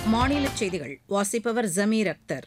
மாநில செய்திகள் வாசிப்பவர் ஜமீர் அக்தர்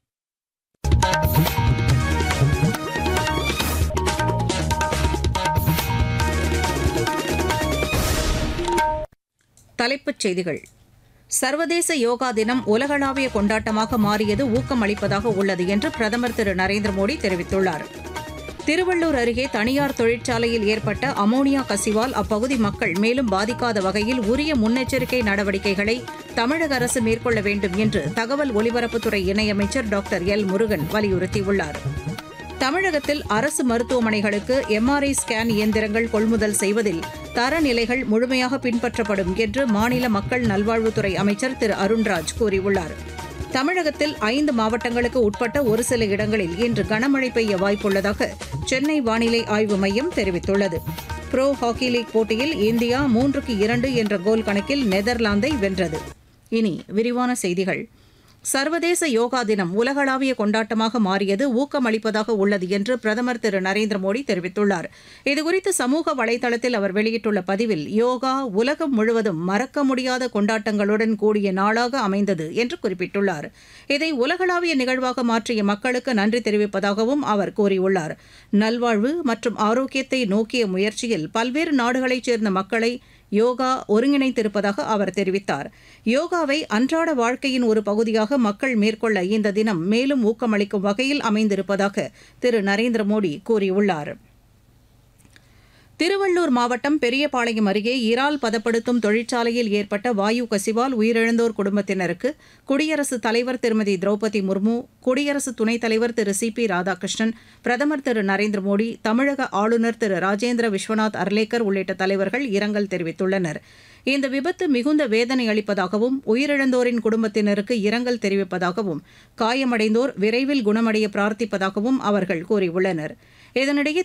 தலைப்புச் செய்திகள் சர்வதேச யோகா தினம் உலகளாவிய கொண்டாட்டமாக மாறியது ஊக்கம் அளிப்பதாக உள்ளது என்று பிரதமர் திரு நரேந்திர மோடி தெரிவித்துள்ளார் திருவள்ளூர் அருகே தனியார் தொழிற்சாலையில் ஏற்பட்ட அமோனியா கசிவால் அப்பகுதி மக்கள் மேலும் பாதிக்காத வகையில் உரிய முன்னெச்சரிக்கை நடவடிக்கைகளை தமிழக அரசு மேற்கொள்ள வேண்டும் என்று தகவல் ஒலிபரப்புத்துறை இணையமைச்சர் டாக்டர் எல் முருகன் வலியுறுத்தியுள்ளார் தமிழகத்தில் அரசு மருத்துவமனைகளுக்கு எம்ஆர்ஐ ஸ்கேன் இயந்திரங்கள் கொள்முதல் செய்வதில் தரநிலைகள் முழுமையாக பின்பற்றப்படும் என்று மாநில மக்கள் நல்வாழ்வுத்துறை அமைச்சர் திரு அருண்ராஜ் கூறியுள்ளார் தமிழகத்தில் ஐந்து மாவட்டங்களுக்கு உட்பட்ட ஒரு சில இடங்களில் இன்று கனமழை பெய்ய வாய்ப்புள்ளதாக சென்னை வானிலை ஆய்வு மையம் தெரிவித்துள்ளது புரோ ஹாக்கி லீக் போட்டியில் இந்தியா மூன்றுக்கு இரண்டு என்ற கோல் கணக்கில் நெதர்லாந்தை வென்றது இனி விரிவான செய்திகள் சர்வதேச யோகா தினம் உலகளாவிய கொண்டாட்டமாக மாறியது ஊக்கமளிப்பதாக உள்ளது என்று பிரதமர் திரு நரேந்திர மோடி தெரிவித்துள்ளார் இதுகுறித்து சமூக வலைதளத்தில் அவர் வெளியிட்டுள்ள பதிவில் யோகா உலகம் முழுவதும் மறக்க முடியாத கொண்டாட்டங்களுடன் கூடிய நாளாக அமைந்தது என்று குறிப்பிட்டுள்ளார் இதை உலகளாவிய நிகழ்வாக மாற்றிய மக்களுக்கு நன்றி தெரிவிப்பதாகவும் அவர் கூறியுள்ளார் நல்வாழ்வு மற்றும் ஆரோக்கியத்தை நோக்கிய முயற்சியில் பல்வேறு நாடுகளைச் சேர்ந்த மக்களை யோகா ஒருங்கிணைத்திருப்பதாக அவர் தெரிவித்தார் யோகாவை அன்றாட வாழ்க்கையின் ஒரு பகுதியாக மக்கள் மேற்கொள்ள இந்த தினம் மேலும் ஊக்கமளிக்கும் வகையில் அமைந்திருப்பதாக திரு நரேந்திர மோடி கூறியுள்ளார் திருவள்ளூர் மாவட்டம் பெரியபாளையம் அருகே இறால் பதப்படுத்தும் தொழிற்சாலையில் ஏற்பட்ட வாயு கசிவால் உயிரிழந்தோர் குடும்பத்தினருக்கு குடியரசுத் தலைவர் திருமதி திரௌபதி முர்மு குடியரசு துணைத் தலைவர் திரு சி பி ராதாகிருஷ்ணன் பிரதமர் திரு நரேந்திர மோடி தமிழக ஆளுநர் திரு ராஜேந்திர விஸ்வநாத் அர்லேக்கர் உள்ளிட்ட தலைவர்கள் இரங்கல் தெரிவித்துள்ளனர் இந்த விபத்து மிகுந்த வேதனை அளிப்பதாகவும் உயிரிழந்தோரின் குடும்பத்தினருக்கு இரங்கல் தெரிவிப்பதாகவும் காயமடைந்தோர் விரைவில் குணமடைய பிரார்த்திப்பதாகவும் அவர்கள் கூறியுள்ளனர் இதனிடையே